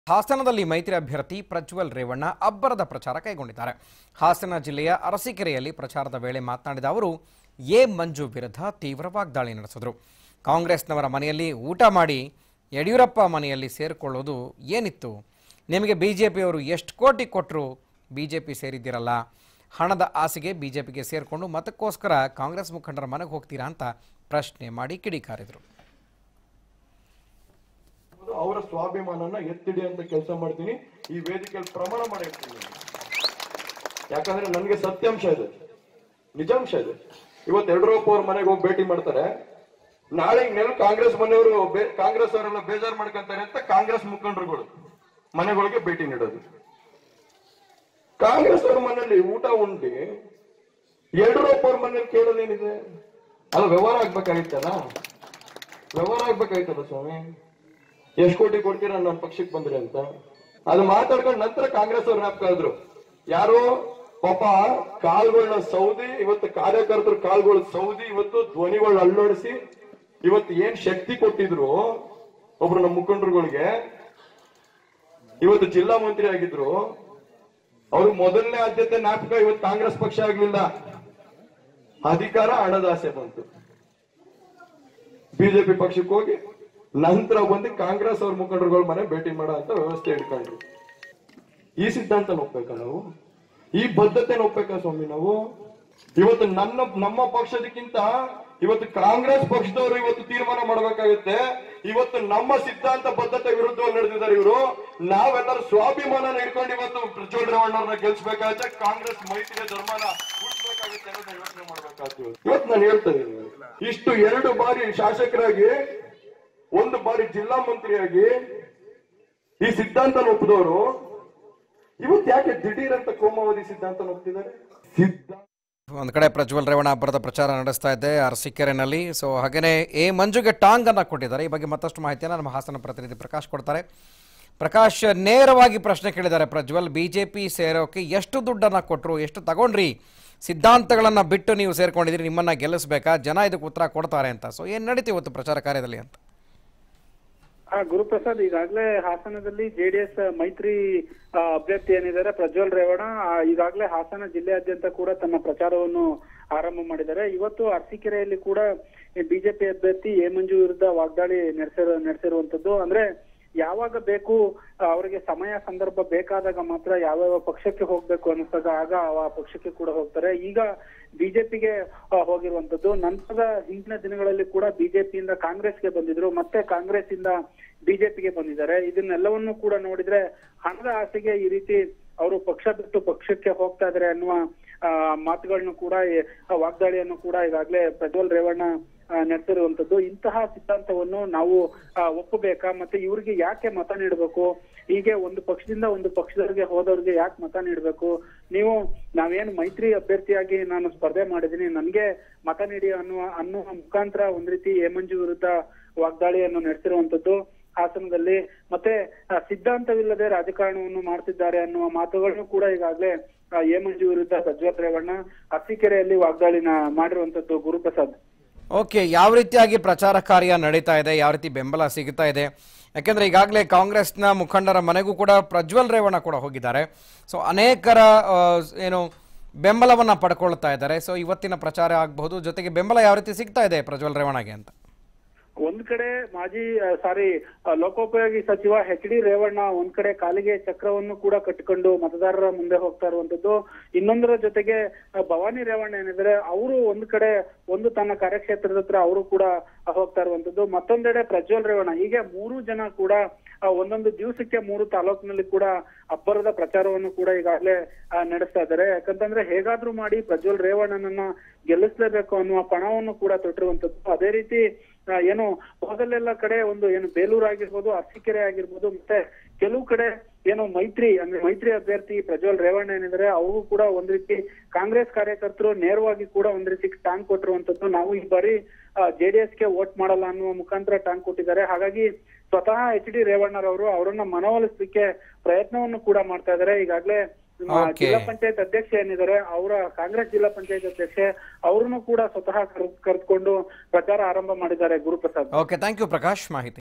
ಹಾಸನದಲ್ಲಿ ಮೈತ್ರಿ ಅಭ್ಯರ್ಥಿ ಪ್ರಜ್ವಲ್ ರೇವಣ್ಣ ಅಬ್ಬರದ ಪ್ರಚಾರ ಕೈಗೊಂಡಿದ್ದಾರೆ ಹಾಸನ ಜಿಲ್ಲೆಯ ಅರಸೀಕೆರೆಯಲ್ಲಿ ಪ್ರಚಾರದ ವೇಳೆ ಮಾತನಾಡಿದ ಅವರು ಎ ಮಂಜು ವಿರುದ್ಧ ತೀವ್ರ ವಾಗ್ದಾಳಿ ನಡೆಸಿದರು ಕಾಂಗ್ರೆಸ್ನವರ ಮನೆಯಲ್ಲಿ ಊಟ ಮಾಡಿ ಯಡಿಯೂರಪ್ಪ ಮನೆಯಲ್ಲಿ ಸೇರಿಕೊಳ್ಳೋದು ಏನಿತ್ತು ನಿಮಗೆ ಬಿಜೆಪಿಯವರು ಎಷ್ಟು ಕೋಟಿ ಕೊಟ್ಟರು ಬಿಜೆಪಿ ಸೇರಿದ್ದೀರಲ್ಲ ಹಣದ ಆಸೆಗೆ ಬಿಜೆಪಿಗೆ ಸೇರಿಕೊಂಡು ಮತಕ್ಕೋಸ್ಕರ ಕಾಂಗ್ರೆಸ್ ಮುಖಂಡರ ಮನೆಗೆ ಹೋಗ್ತೀರಾ ಅಂತ ಪ್ರಶ್ನೆ ಮಾಡಿ ಕಿಡಿಕಾರಿದರು ಅವರ ಸ್ವಾಭಿಮಾನನ ಎತ್ತಿಡಿ ಅಂತ ಕೆಲಸ ಮಾಡ್ತೀನಿ ಈ ವೇದಿಕೆಯಲ್ಲಿ ಪ್ರಮಾಣ ಮಾಡಿರ್ತೀನಿ ಯಾಕಂದ್ರೆ ನನಗೆ ಸತ್ಯಾಂಶ ಇದೆ ನಿಜಾಂಶ ಇದೆ ಇವತ್ತು ಯಡಿಯೂರಪ್ಪ ಅವ್ರ ಮನೆಗೆ ಹೋಗಿ ಭೇಟಿ ಮಾಡ್ತಾರೆ ನಾಳೆ ನೆಲ ಕಾಂಗ್ರೆಸ್ ಮನೆಯವರು ಬೇ- ಕಾಂಗ್ರೆಸ್ ಅವರೆಲ್ಲ ಬೇಜಾರ್ ಮಾಡ್ಕೊಂತಾರೆ ಅಂತ ಕಾಂಗ್ರೆಸ್ ಮುಖಂಡರುಗಳು ಮನೆಗಳಿಗೆ ಭೇಟಿ ನೀಡೋದು ಕಾಂಗ್ರೆಸ್ ಅವ್ರ ಮನೆಯಲ್ಲಿ ಊಟ ಉಂಡಿ ಯಡಿಯೂರಪ್ಪ ಅವ್ರ ಮನೇಲಿ ಕೇಳೋದೇನಿದೆ ಅಲ್ಲ ವ್ಯವಹಾರ ಆಗ್ಬೇಕಾಗಿತ್ತಲ್ಲ ವ್ಯವಹಾರ ಆಗ್ಬೇಕಾಯ್ತಲ್ಲ ಸ್ವಾಮಿ ಎಷ್ಟು ಕೋಟಿ ಕೊಡ್ತೀರಾ ನನ್ನ ಪಕ್ಷಕ್ಕೆ ಬಂದ್ರಿ ಅಂತ ಅದು ಮಾತಾಡ್ಕೊಂಡು ನಂತರ ಕಾಂಗ್ರೆಸ್ ಅವ್ರು ಜ್ಞಾಪಕ ಆದ್ರು ಯಾರು ಪಾಪ ಕಾಲ್ಗಳನ್ನ ಸೌದಿ ಇವತ್ತು ಕಾರ್ಯಕರ್ತರು ಕಾಲ್ಗಳು ಸೌದಿ ಇವತ್ತು ಧ್ವನಿಗಳನ್ನ ಅಳ್ಳೋಡಿಸಿ ಇವತ್ತು ಏನ್ ಶಕ್ತಿ ಕೊಟ್ಟಿದ್ರು ಒಬ್ರು ನಮ್ಮ ಮುಖಂಡರುಗಳಿಗೆ ಇವತ್ತು ಜಿಲ್ಲಾ ಮಂತ್ರಿ ಆಗಿದ್ರು ಅವ್ರು ಮೊದಲನೇ ಆದ್ಯತೆ ಜ್ಞಾಪಕ ಇವತ್ತು ಕಾಂಗ್ರೆಸ್ ಪಕ್ಷ ಆಗ್ಲಿಲ್ಲ ಅಧಿಕಾರ ಹಣದ ಆಸೆ ಬಂತು ಬಿಜೆಪಿ ಪಕ್ಷಕ್ಕೆ ಹೋಗಿ ನಂತರ ಬಂದು ಕಾಂಗ್ರೆಸ್ ಅವ್ರ ಮುಖಂಡರುಗಳ ಮನೆ ಭೇಟಿ ಮಾಡೋ ಅಂತ ವ್ಯವಸ್ಥೆ ಇಟ್ಕೊಂಡ್ರು ಈ ಸಿದ್ಧಾಂತ ಒಪ್ಬೇಕಾ ನಾವು ಈ ಬದ್ಧತೆ ಒಪ್ಬೇಕಾ ಸ್ವಾಮಿ ನಾವು ಇವತ್ತು ನನ್ನ ನಮ್ಮ ಪಕ್ಷದಕ್ಕಿಂತ ಇವತ್ತು ಕಾಂಗ್ರೆಸ್ ಪಕ್ಷದವರು ಇವತ್ತು ತೀರ್ಮಾನ ಮಾಡಬೇಕಾಗುತ್ತೆ ಇವತ್ತು ನಮ್ಮ ಸಿದ್ಧಾಂತ ಬದ್ಧತೆ ವಿರುದ್ಧವಾಗಿ ನಡೆದಿದ್ದಾರೆ ಇವರು ನಾವೆಲ್ಲರೂ ಸ್ವಾಭಿಮಾನ ಇಟ್ಕೊಂಡು ಇವತ್ತು ಪ್ರಜ್ವಲ್ ರೇವಣ್ಣವ್ರನ್ನ ಗೆಲ್ಸ್ಬೇಕಾಗುತ್ತೆ ಕಾಂಗ್ರೆಸ್ ಮೈತ್ರಿಯ ಧರ್ಮನ ಉಳಿಸ್ಬೇಕಾಗುತ್ತೆ ಅನ್ನೋದನ್ನ ಯೋಚನೆ ಮಾಡ್ಬೇಕಾಗ್ತದೆ ಇವತ್ತು ನಾನು ಹೇಳ್ತಾ ಇದ್ದೀನಿ ಇಷ್ಟು ಎರಡು ಬಾರಿ ಶಾಸಕರಾಗಿ ಒಂದು ಬಾರಿ ಜಿಲ್ಲಾ ಮಂತ್ರಿಯಾಗಿ ಈ ಸಿದ್ಧಾಂತ ಒಪ್ಪಿದವರು ಇವತ್ತು ಯಾಕೆ ದಿಢೀರ್ ಅಂತ ಕೋಮಾವಧಿ ಸಿದ್ಧಾಂತ ಒಪ್ತಿದ್ದಾರೆ ಸಿದ್ಧಾಂತ ಒಂದು ಕಡೆ ಪ್ರಜ್ವಲ್ ರೇವಣ್ಣ ಅಬ್ಬರದ ಪ್ರಚಾರ ನಡೆಸ್ತಾ ಇದೆ ಅರಸೀಕೆರೆನಲ್ಲಿ ಸೊ ಹಾಗೆಯೇ ಎ ಮಂಜುಗೆ ಟಾಂಗ್ ಅನ್ನ ಕೊಟ್ಟಿದ್ದಾರೆ ಈ ಬಗ್ಗೆ ಮತ್ತಷ್ಟು ಮಾಹಿತಿಯನ್ನು ನಮ್ಮ ಹಾಸನ ಪ್ರತಿನಿಧಿ ಪ್ರಕಾಶ್ ಕೊಡ್ತಾರೆ ಪ್ರಕಾಶ್ ನೇರವಾಗಿ ಪ್ರಶ್ನೆ ಕೇಳಿದ್ದಾರೆ ಪ್ರಜ್ವಲ್ ಬಿಜೆಪಿ ಸೇರೋಕೆ ಎಷ್ಟು ದುಡ್ಡನ್ನು ಕೊಟ್ಟರು ಎಷ್ಟು ತಗೊಂಡ್ರಿ ಸಿದ್ಧಾಂತಗಳನ್ನು ಬಿಟ್ಟು ನೀವು ಸೇರ್ಕೊಂಡಿದ್ದೀರಿ ನಿಮ್ಮನ್ನ ಗೆಲ್ಲಿಸ್ಬೇಕಾ ಜನ ಇದಕ್ಕೆ ಉತ್ತರ ಕೊಡ್ತಾರೆ ಅಂತ ಸೊ ಏನು ನಡೀತಿ ಇವತ್ತು ಪ್ರಚಾರ ಕಾರ್ಯದಲ್ಲಿ ಅಂತ ಆ ಗುರುಪ್ರಸಾದ್ ಈಗಾಗಲೇ ಹಾಸನದಲ್ಲಿ ಜೆಡಿಎಸ್ ಮೈತ್ರಿ ಆ, ಅಭ್ಯರ್ಥಿ ಏನಿದ್ದಾರೆ ಪ್ರಜ್ವಲ್ ರೇವಣ್ಣ ಆ, ಈಗಾಗಲೇ ಹಾಸನ ಜಿಲ್ಲೆಯಾದ್ಯಂತ ಕೂಡ ತನ್ನ ಪ್ರಚಾರವನ್ನು ಆರಂಭ ಮಾಡಿದ್ದಾರೆ ಇವತ್ತು ಅರಸೀಕೆರೆಯಲ್ಲಿ ಕೂಡ ಬಿಜೆಪಿ ಅಭ್ಯರ್ಥಿ ಎ ಮಂಜು ವಿರುದ್ಧ ವಾಗ್ದಾಳಿ ನಡೆಸಿರೋ ನಡೆಸಿರುವಂತದ್ದು ಅಂದ್ರೆ ಯಾವಾಗ ಬೇಕು ಆ, ಅವರಿಗೆ ಸಮಯ ಸಂದರ್ಭ ಬೇಕಾದಾಗ ಮಾತ್ರ ಯಾವ್ಯಾವ ಪಕ್ಷಕ್ಕೆ ಹೋಗ್ಬೇಕು ಅನಿಸಿದಾಗ ಆಗ ಆ ಪಕ್ಷಕ್ಕೆ ಕೂಡ ಹೋಗ್ತಾರೆ ಈಗ ಬಿಜೆಪಿಗೆ ಹೋಗಿರುವಂತದ್ದು ನಂತರದ ಹಿಂದಿನ ದಿನಗಳಲ್ಲಿ ಕೂಡ ಬಿಜೆಪಿಯಿಂದ ಕಾಂಗ್ರೆಸ್ಗೆ ಬಂದಿದ್ರು ಮತ್ತೆ ಕಾಂಗ್ರೆಸ್ ಇಂದ ಬಿಜೆಪಿಗೆ ಬಂದಿದ್ದಾರೆ ಇದನ್ನೆಲ್ಲವನ್ನು ಕೂಡ ನೋಡಿದ್ರೆ ಹಣದ ಆಸೆಗೆ ಈ ರೀತಿ ಅವರು ಪಕ್ಷ ಬಿಟ್ಟು ಪಕ್ಷಕ್ಕೆ ಹೋಗ್ತಾ ಇದಾರೆ ಅನ್ನುವ ಆ, ಮಾತುಗಳನ್ನು ಕೂಡ ಈ- ಆ ವಾಗ್ದಾಳಿಯನ್ನು ಕೂಡ ಈಗಾಗಲೇ ಪ್ರಜ್ವಲ್ ರೇವಣ್ಣ ಆ, ನಡೆಸಿರುವಂತದ್ದು ಇಂತಹ ಸಿದ್ಧಾಂತವನ್ನು ನಾವು ಆ, ಒಪ್ಪಬೇಕಾ ಮತ್ತೆ ಇವ್ರಿಗೆ ಯಾಕೆ ಮತ ನೀಡಬೇಕು ಹೀಗೆ ಒಂದು ಪಕ್ಷದಿಂದ ಒಂದು ಪಕ್ಷದವರಿಗೆ ಹೋದವ್ರಿಗೆ ಯಾಕೆ ಮತ ನೀಡಬೇಕು ನೀವು ನಾವೇನು ಮೈತ್ರಿ ಅಭ್ಯರ್ಥಿಯಾಗಿ ನಾನು ಸ್ಪರ್ಧೆ ಮಾಡಿದ್ದೀನಿ ನನ್ಗೆ ಮತ ನೀಡಿ ಅನ್ನುವ ಅನ್ನುವ ಮುಖಾಂತರ ಒಂದ್ ರೀತಿ ಹೇಮಂಜು ವಿರುದ್ಧ ವಾಗ್ದಾಳಿಯನ್ನು ನಡೆಸಿರುವಂತದ್ದು ಹಾಸನದಲ್ಲಿ ಮತ್ತೆ ಆ, ಸಿದ್ಧಾಂತವಿಲ್ಲದೆ ರಾಜಕಾರಣವನ್ನು ಮಾಡ್ತಿದ್ದಾರೆ ಅನ್ನುವ ಮಾತುಗಳನ್ನು ಕೂಡ ಈಗಾಗಲೇ ಎ ಮಂಜು ವಿರುದ್ಧ ಪ್ರಜ್ವಲ್ ರೇವಣ್ಣ ಅರಸೀಕೆರೆಯಲ್ಲಿ ವಾಗ್ದಾಳಿನ ಮಾಡಿರುವಂತದ್ದು ಗುರುಪ್ರಸಾದ್ ಓಕೆ ಯಾವ ರೀತಿಯಾಗಿ ಪ್ರಚಾರ ಕಾರ್ಯ ನಡೀತಾ ಇದೆ ಯಾವ ರೀತಿ ಬೆಂಬಲ ಸಿಗ್ತಾ ಇದೆ ಯಾಕೆಂದ್ರೆ ಈಗಾಗಲೇ ಕಾಂಗ್ರೆಸ್ನ ಮುಖಂಡರ ಮನೆಗೂ ಕೂಡ ಪ್ರಜ್ವಲ್ ರೇವಣ್ಣ ಕೂಡ ಹೋಗಿದ್ದಾರೆ ಸೊ ಅನೇಕರ ಆ, ಏನು ಬೆಂಬಲವನ್ನ ಪಡ್ಕೊಳ್ತಾ ಇದ್ದಾರೆ ಸೊ ಇವತ್ತಿನ ಪ್ರಚಾರ ಆಗಬಹುದು ಜೊತೆಗೆ ಬೆಂಬಲ ಯಾವ ರೀತಿ ಸಿಗ್ತಾ ಇದೆ ಪ್ರಜ್ವಲ್ ರೇವಣ್ಣಗೆ ಅಂತ ಒಂದ್ ಕಡೆ ಮಾಜಿ ಸಾರಿ ಲೋಕೋಪಯೋಗಿ ಸಚಿವ ಎಚ್ ಡಿ ರೇವಣ್ಣ ಒಂದ್ ಕಡೆ ಕಾಲಿಗೆ ಚಕ್ರವನ್ನು ಕೂಡ ಕಟ್ಟಿಕೊಂಡು ಮತದಾರರ ಮುಂದೆ ಹೋಗ್ತಾ ಇರುವಂತದ್ದು ಇನ್ನೊಂದರ ಜೊತೆಗೆ ಆ, ಭವಾನಿ ರೇವಣ್ಣ ಏನಿದ್ದಾರೆ ಅವರು ಒಂದ್ ಕಡೆ ಒಂದು ತನ್ನ ಕಾರ್ಯಕ್ಷೇತ್ರದ ಹತ್ರ ಅವರು ಕೂಡ ಹೋಗ್ತಾ ಇರುವಂತದ್ದು ಮತ್ತೊಂದೆಡೆ ಪ್ರಜ್ವಲ್ ರೇವಣ್ಣ ಹೀಗೆ ಮೂರು ಜನ ಕೂಡ ಆ, ಒಂದೊಂದು ದಿವಸಕ್ಕೆ ಮೂರು ತಾಲೂಕಿನಲ್ಲಿ ಕೂಡ ಅಬ್ಬರದ ಪ್ರಚಾರವನ್ನು ಕೂಡ ಈಗಾಗಲೇ ಆ, ನಡೆಸ್ತಾ ಇದ್ದಾರೆ ಯಾಕಂತಂದ್ರೆ ಹೇಗಾದ್ರೂ ಮಾಡಿ ಪ್ರಜ್ವಲ್ ರೇವಣ್ಣನನ್ನ ಗೆಲ್ಲಿಸ್ಲೇಬೇಕು ಅನ್ನುವ ಪಣವನ್ನು ಕೂಡ ತೊಟ್ಟಿರುವಂತದ್ದು ಅದೇ ರೀತಿ ಆ, ಏನು ಹೋದಲ್ಲೆಲ್ಲ ಕಡೆ ಒಂದು ಏನು ಬೇಲೂರು ಆಗಿರ್ಬೋದು ಅರಸೀಕೆರೆ ಆಗಿರ್ಬೋದು ಮತ್ತೆ ಕೆಲವು ಕಡೆ ಏನು ಮೈತ್ರಿ ಅಂದ್ರೆ ಮೈತ್ರಿ ಅಭ್ಯರ್ಥಿ ಪ್ರಜ್ವಲ್ ರೇವಣ್ಣ ಏನಿದ್ದಾರೆ ಅವರು ಕೂಡ ಒಂದ್ ರೀತಿ ಕಾಂಗ್ರೆಸ್ ಕಾರ್ಯಕರ್ತರು ನೇರವಾಗಿ ಕೂಡ ಒಂದ್ ರೀತಿ ಟಾಂಗ್ ಕೊಟ್ಟಿರುವಂತದ್ದು ನಾವು ಈ ಬಾರಿ ಜೆಡಿಎಸ್ ಗೆ ವೋಟ್ ಮಾಡಲ್ಲ ಅನ್ನುವ ಮುಖಾಂತರ ಟಾಂಗ್ ಕೊಟ್ಟಿದ್ದಾರೆ ಹಾಗಾಗಿ ಸ್ವತಃ ಎಚ್ ಡಿ ರೇವಣ್ಣರವರು ಅವರನ್ನ ಮನವೊಲಿಸಲಿಕ್ಕೆ ಪ್ರಯತ್ನವನ್ನು ಕೂಡ ಮಾಡ್ತಾ ಇದ್ದಾರೆ ಈಗಾಗಲೇ ನಮ್ಮ Okay. ಜಿಲ್ಲಾ ಪಂಚಾಯತ್ ಅಧ್ಯಕ್ಷ ಏನಿದ್ದಾರೆ ಅವರ ಕಾಂಗ್ರೆಸ್ ಜಿಲ್ಲಾ ಪಂಚಾಯತ್ ಅಧ್ಯಕ್ಷೆ ಅವ್ರನ್ನು ಕೂಡ ಸ್ವತಃ ಕರೆದುಕೊಂಡು ಪ್ರಚಾರ ಆರಂಭ ಮಾಡಿದ್ದಾರೆ Guruprasad okay thank you Prakash ಮಾಹಿತಿ